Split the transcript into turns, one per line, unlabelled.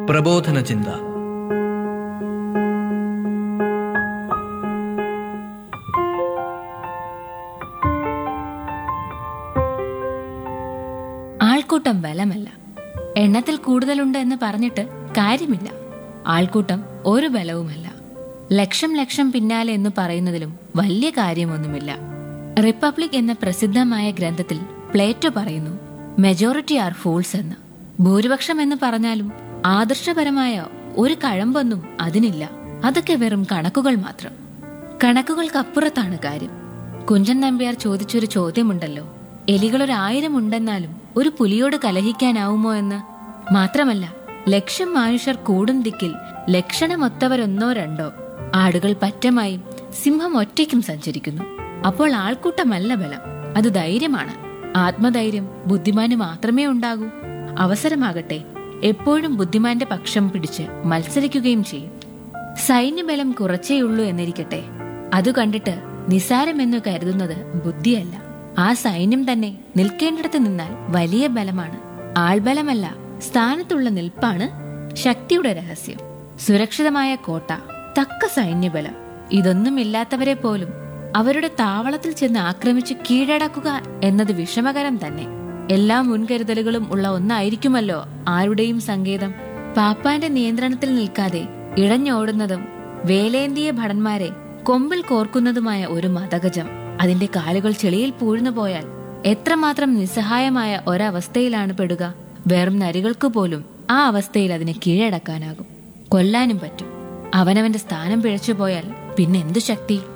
പ്രബോധന ചിന്ത
ആൾക്കൂട്ടം ബലമല്ല എണ്ണത്തിൽ കൂടുതലുണ്ട് എന്ന് പറഞ്ഞിട്ട് കാര്യമില്ല ആൾക്കൂട്ടം ഒരു ബലവുമല്ല ലക്ഷം ലക്ഷം പിന്നാലെ എന്ന് പറയുന്നതിലും വലിയ കാര്യമൊന്നുമില്ല റിപ്പബ്ലിക് എന്ന പ്രസിദ്ധമായ ഗ്രന്ഥത്തിൽ പ്ലേറ്റോ പറയുന്നു മെജോറിറ്റി ആർ ഫൂൾസ് എന്ന് ഭൂരിപക്ഷം എന്ന് പറഞ്ഞാലും ആദർശപരമായ ഒരു കഴമ്പൊന്നും അതിനില്ല അതൊക്കെ വെറും കണക്കുകൾ മാത്രം കണക്കുകൾക്കപ്പുറത്താണ് കാര്യം കുഞ്ചൻ നമ്പ്യാർ ചോദിച്ചൊരു ചോദ്യമുണ്ടല്ലോ എലികളൊരായിരം ഉണ്ടെന്നാലും ഒരു പുലിയോട് കലഹിക്കാനാവുമോ എന്ന് മാത്രമല്ല ലക്ഷം മനുഷ്യർ കൂടും ദിക്കിൽ ലക്ഷണമൊത്തവരൊന്നോ രണ്ടോ ആടുകൾ പറ്റമായും സിംഹം ഒറ്റയ്ക്കും സഞ്ചരിക്കുന്നു അപ്പോൾ ആൾക്കൂട്ടമല്ല ബലം അത് ധൈര്യമാണ് ആത്മധൈര്യം ബുദ്ധിമാന് മാത്രമേ ഉണ്ടാകൂ അവസരമാകട്ടെ എപ്പോഴും ബുദ്ധിമാന്റെ പക്ഷം പിടിച്ച് മത്സരിക്കുകയും ചെയ്യും സൈന്യബലം കുറച്ചേയുള്ളൂ എന്നിരിക്കട്ടെ അത് കണ്ടിട്ട് നിസാരമെന്നു കരുതുന്നത് ബുദ്ധിയല്ല ആ സൈന്യം തന്നെ നിൽക്കേണ്ടിടത്ത് നിന്നാൽ വലിയ ബലമാണ് ആൾബലമല്ല സ്ഥാനത്തുള്ള നിൽപ്പാണ് ശക്തിയുടെ രഹസ്യം സുരക്ഷിതമായ കോട്ട തക്ക സൈന്യബലം ഇതൊന്നുമില്ലാത്തവരെ പോലും അവരുടെ താവളത്തിൽ ചെന്ന് ആക്രമിച്ച് കീഴടക്കുക എന്നത് വിഷമകരം തന്നെ എല്ലാ മുൻകരുതലുകളും ഉള്ള ഒന്നായിരിക്കുമല്ലോ ആരുടെയും സങ്കേതം പാപ്പാന്റെ നിയന്ത്രണത്തിൽ നിൽക്കാതെ ഇഴഞ്ഞോടുന്നതും വേലേന്തിയ ഭടന്മാരെ കൊമ്പിൽ കോർക്കുന്നതുമായ ഒരു മതഗജം അതിന്റെ കാലുകൾ ചെളിയിൽ പൂഴ്ന്നു പോയാൽ എത്രമാത്രം നിസ്സഹായമായ ഒരവസ്ഥയിലാണ് പെടുക വെറും നരികൾക്ക് പോലും ആ അവസ്ഥയിൽ അതിനെ കീഴടക്കാനാകും കൊല്ലാനും പറ്റും അവനവന്റെ സ്ഥാനം പിഴച്ചു പോയാൽ പിന്നെ എന്തു ശക്തി